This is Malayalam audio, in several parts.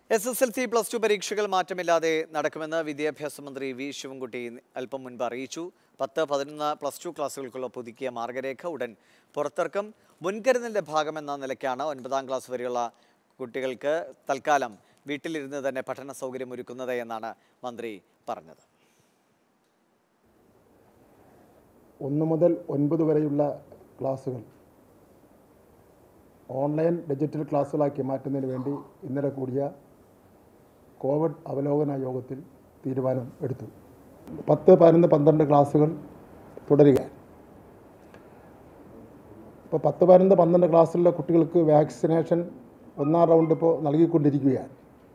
S S L C plus two പരീക്ഷകൾ മാറ്റമില്ലാതെ നടക്കുമെന്ന് വിദ്യാഭ്യാസ മന്ത്രി വി ശിവൻകുട്ടി അല്പം മുൻപ് അറിയിച്ചു പത്ത് പതിനൊന്ന് പ്ലസ് ടു ക്ലാസ്സുകൾക്കുള്ള പുതുക്കിയ മാർഗരേഖ ഉടൻ പുറത്തിറക്കും മുൻകരുതലിന്റെ ഭാഗമെന്ന നിലയ്ക്കാണ് ഒൻപതാം ക്ലാസ് വരെയുള്ള കുട്ടികൾക്ക് തൽക്കാലം വീട്ടിലിരുന്ന് തന്നെ പഠന സൗകര്യം ഒരുക്കുന്നത് എന്നാണ് മന്ത്രി പറഞ്ഞത് ഒന്ന് മുതൽ ഒൻപത് വരെയുള്ള ക്ലാസ്സുകൾ ഓൺലൈൻ ഡിജിറ്റൽ ക്ലാസ്സുകളാക്കി മാറ്റുന്നതിന് വേണ്ടി ഇന്നലെ കൂടിയ കോവിഡ് അവലോകന യോഗത്തിൽ തീരുമാനം എടുത്തു പത്ത് പതിനൊന്ന് പന്ത്രണ്ട് ക്ലാസ്സുകൾ തുടരുകയാണ് ഇപ്പോൾ പത്ത് പതിനൊന്ന് പന്ത്രണ്ട് ക്ലാസ്സിലുള്ള കുട്ടികൾക്ക് വാക്സിനേഷൻ ഒന്നാം റൗണ്ട് ഇപ്പോൾ നൽകിക്കൊണ്ടിരിക്കുകയാണ്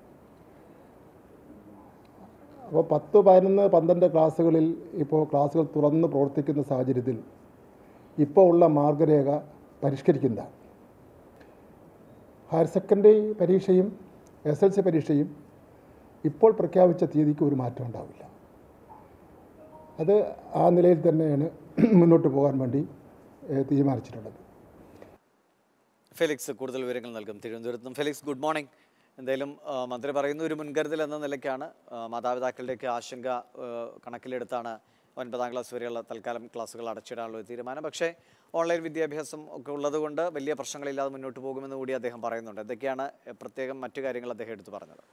അപ്പോൾ പത്ത് പതിനൊന്ന് പന്ത്രണ്ട് ക്ലാസ്സുകളിൽ ഇപ്പോൾ ക്ലാസ്സുകൾ തുറന്ന് പ്രവർത്തിക്കുന്ന സാഹചര്യത്തിൽ ഇപ്പോൾ ഉള്ള മാർഗരേഖ പരിഷ്കരിക്കുന്നതാണ് ഹയർ സെക്കൻഡറി പരീക്ഷയും എസ് എൽ സി പരീക്ഷയും ഇപ്പോൾ പ്രഖ്യാപിച്ച തീയതിക്ക് ഒരു മാറ്റം ഉണ്ടാവില്ല അത് ആ നിലയിൽ തന്നെയാണ് മുന്നോട്ട് പോകാൻ വേണ്ടി ഏഹ്, തീരുമാനിച്ചിട്ടുള്ളത് ഫെലിക്സ് കൂടുതൽ വിവരങ്ങൾ നൽകും തിരുവനന്തപുരത്ത് നിന്നും ഫെലിക്സ് ഗുഡ് മോർണിംഗ് എന്തായാലും ആ, മന്ത്രി പറയുന്ന ഒരു മുൻകരുതൽ എന്ന നിലയ്ക്കാണ് ആ, മാതാപിതാക്കളുടെയൊക്കെ ആശങ്ക ആ, കണക്കിലെടുത്താണ് ഒൻപതാം ക്ലാസ് വരെയുള്ള തൽക്കാലം ക്ലാസ്സുകൾ അടച്ചിടാനുള്ള ഒരു തീരുമാനം പക്ഷേ ഓൺലൈൻ വിദ്യാഭ്യാസം ഒക്കെ ഉള്ളതുകൊണ്ട് വലിയ പ്രശ്നങ്ങളില്ലാതെ മുന്നോട്ട് പോകുമെന്ന് കൂടി അദ്ദേഹം പറയുന്നുണ്ട് എന്തൊക്കെയാണ് പ്രത്യേകം മറ്റു കാര്യങ്ങൾ അദ്ദേഹം എടുത്തു പറഞ്ഞത്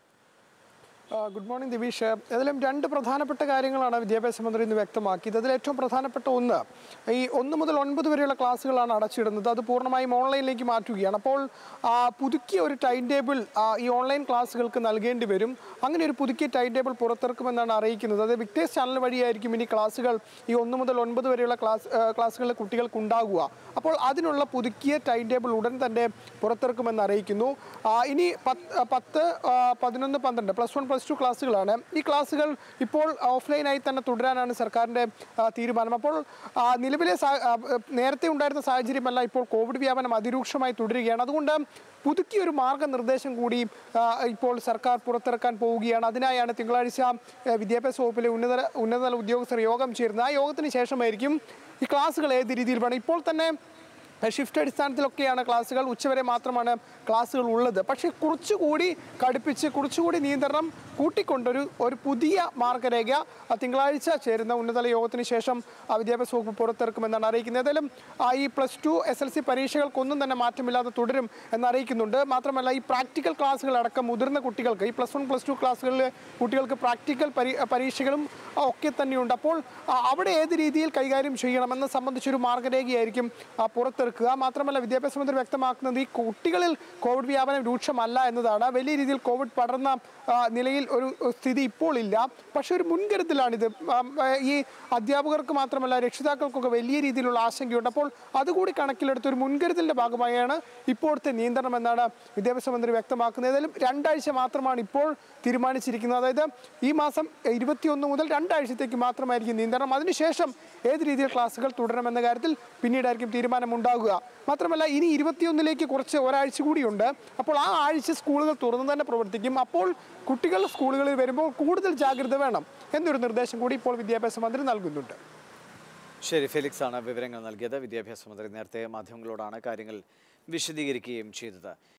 ആ, ഗുഡ് മോർണിംഗ് ദിവിഷ് ഇതിലും രണ്ട് പ്രധാനപ്പെട്ട കാര്യങ്ങളാണ് വിദ്യാഭ്യാസ മന്ത്രി ഇന്ന് വ്യക്തമാക്കിയത് അതിൽ ഏറ്റവും പ്രധാനപ്പെട്ട ഒന്ന് ഈ ഒന്ന് മുതൽ ഒൻപത് വരെയുള്ള ക്ലാസ്സുകളാണ് അടച്ചിടുന്നത് അത് പൂർണ്ണമായും ഓൺലൈനിലേക്ക് മാറ്റുകയാണ് അപ്പോൾ ആ, പുതുക്കിയ ഒരു ടൈം ടേബിൾ ആ, ഈ ഓൺലൈൻ ക്ലാസ്സുകൾക്ക് നൽകേണ്ടി വരും അങ്ങനെ ഒരു പുതുക്കിയ ടൈം ടേബിൾ പുറത്തിറക്കുമെന്നാണ് അറിയിക്കുന്നത് അത് വിക്ടേഴ്സ് ചാനൽ വഴിയായിരിക്കും ഇനി ക്ലാസ്സുകൾ ഈ ഒന്ന് മുതൽ ഒൻപത് വരെയുള്ള ക്ലാസ് ആ, ക്ലാസ്സുകളിലെ കുട്ടികൾക്ക് ഉണ്ടാകുക അപ്പോൾ അതിനുള്ള പുതുക്കിയ ടൈം ടേബിൾ ഉടൻ തന്നെ പുറത്തിറക്കുമെന്ന് അറിയിക്കുന്നു ആ, ഇനി പത്ത് പത്ത് ആ, പതിനൊന്ന് പന്ത്രണ്ട് പ്ലസ് വൺ പ്ലസ് ടു ക്ലാസ്സുകളാണ് ഈ ക്ലാസ്സുകൾ ഇപ്പോൾ ഓഫ്ലൈനായി തന്നെ തുടരാനാണ് സർക്കാരിൻ്റെ ആ, തീരുമാനം അപ്പോൾ ആ, നിലവിലെ സാ- ആ, നേരത്തെ ഉണ്ടായിരുന്ന സാഹചര്യമല്ല ഇപ്പോൾ കോവിഡ് വ്യാപനം അതിരൂക്ഷമായി തുടരുകയാണ് അതുകൊണ്ട് പുതുക്കിയ ഒരു മാർഗനിർദ്ദേശം കൂടി ആ, ഇപ്പോൾ സർക്കാർ പുറത്തിറക്കാൻ പോവുകയാണ് അതിനായാണ് തിങ്കളാഴ്ച ആ, വിദ്യാഭ്യാസ വകുപ്പിലെ ഉന്നത ഉന്നതതല ഉദ്യോഗസ്ഥർ യോഗം ചേരുന്നത് ആ യോഗത്തിന് ശേഷമായിരിക്കും ഈ ക്ലാസ്സുകൾ ഏത് രീതിയിൽ വേണം ഇപ്പോൾ തന്നെ ഷിഫ്റ്റ് അടിസ്ഥാനത്തിലൊക്കെയാണ് ക്ലാസ്സുകൾ ഉച്ചവരെ മാത്രമാണ് ക്ലാസ്സുകൾ ഉള്ളത് പക്ഷേ കുറച്ചുകൂടി കടുപ്പിച്ച് കുറച്ചുകൂടി നിയന്ത്രണം കൂട്ടിക്കൊണ്ടൊരു ഒരു പുതിയ മാർഗരേഖ ആ, തിങ്കളാഴ്ച ചേരുന്ന ഉന്നതതല യോഗത്തിന് ശേഷം ആ, വിദ്യാഭ്യാസ വകുപ്പ് പുറത്തിറക്കുമെന്നാണ് അറിയിക്കുന്നത് ഏതായാലും ആ, ഈ plus two S L C പരീക്ഷകൾക്കൊന്നും തന്നെ മാറ്റമില്ലാതെ തുടരും എന്നറിയിക്കുന്നുണ്ട് മാത്രമല്ല ഈ പ്രാക്ടിക്കൽ ക്ലാസ്സുകൾ അടക്കം മുതിർന്ന കുട്ടികൾക്ക് ഈ പ്ലസ് വൺ പ്ലസ് ടു ക്ലാസ്സുകളിലെ കുട്ടികൾക്ക് പ്രാക്ടിക്കൽ പരീ പരീക്ഷകളും ആ, ഒക്കെ തന്നെയുണ്ട് അപ്പോൾ ആ, അവിടെ ഏത് രീതിയിൽ കൈകാര്യം ചെയ്യണമെന്ന് സംബന്ധിച്ചൊരു മാർഗരേഖയായിരിക്കും ആ, പുറത്തിറക്കുക മാത്രമല്ല വിദ്യാഭ്യാസ മന്ത്രി വ്യക്തമാക്കുന്നത് ഈ കുട്ടികളിൽ കോവിഡ് വ്യാപനം രൂക്ഷമല്ല എന്നതാണ് വലിയ രീതിയിൽ കോവിഡ് പടർന്ന ആ, നിലയിൽ ഒരു സ്ഥിതി ഇപ്പോൾ ഇല്ല പക്ഷേ ഒരു മുൻകരുതലാണിത് ആ, ആ, ഈ അധ്യാപകർക്ക് മാത്രമല്ല രക്ഷിതാക്കൾക്കൊക്കെ വലിയ രീതിയിലുള്ള ആശങ്കയുണ്ട് അപ്പോൾ അതുകൂടി കണക്കിലെടുത്ത് ഒരു മുൻകരുതലിന്റെ ഭാഗമായാണ് ഇപ്പോഴത്തെ നിയന്ത്രണം എന്നാണ് വിദ്യാഭ്യാസ മന്ത്രി വ്യക്തമാക്കുന്നത് ഏതായാലും രണ്ടാഴ്ച മാത്രമാണ് ഇപ്പോൾ തീരുമാനിച്ചിരിക്കുന്നത് അതായത് ഈ മാസം ഇരുപത്തിയൊന്ന് മുതൽ രണ്ടാഴ്ചത്തേക്ക് മാത്രമായിരിക്കും നിയന്ത്രണം അതിനുശേഷം ഏത് രീതിയിൽ ക്ലാസ്സുകൾ തുടരണമെന്ന കാര്യത്തിൽ പിന്നീടായിരിക്കും തീരുമാനമുണ്ടാകുക മാത്രമല്ല ഇനി ഇരുപത്തിയൊന്നിലേക്ക് കുറച്ച് ഒരാഴ്ച കൂടിയുണ്ട് അപ്പോൾ ആ ആഴ്ച സ്കൂളുകൾ തുറന്നു തന്നെ പ്രവർത്തിക്കും അപ്പോൾ കുട്ടികൾ സ്കൂളുകളിൽ വരുമ്പോൾ കൂടുതൽ ജാഗ്രത വേണം എന്നൊരു നിർദ്ദേശം കൂടി ഇപ്പോൾ വിദ്യാഭ്യാസ മന്ത്രി നൽകുന്നുണ്ട് ശരി ഫെലിക്സ് ആണ് വിവരങ്ങൾ നൽകിയത് വിദ്യാഭ്യാസ മന്ത്രി നേരത്തെ മാധ്യമങ്ങളോടാണ് കാര്യങ്ങൾ വിശദീകരിക്കുകയും ചെയ്തത്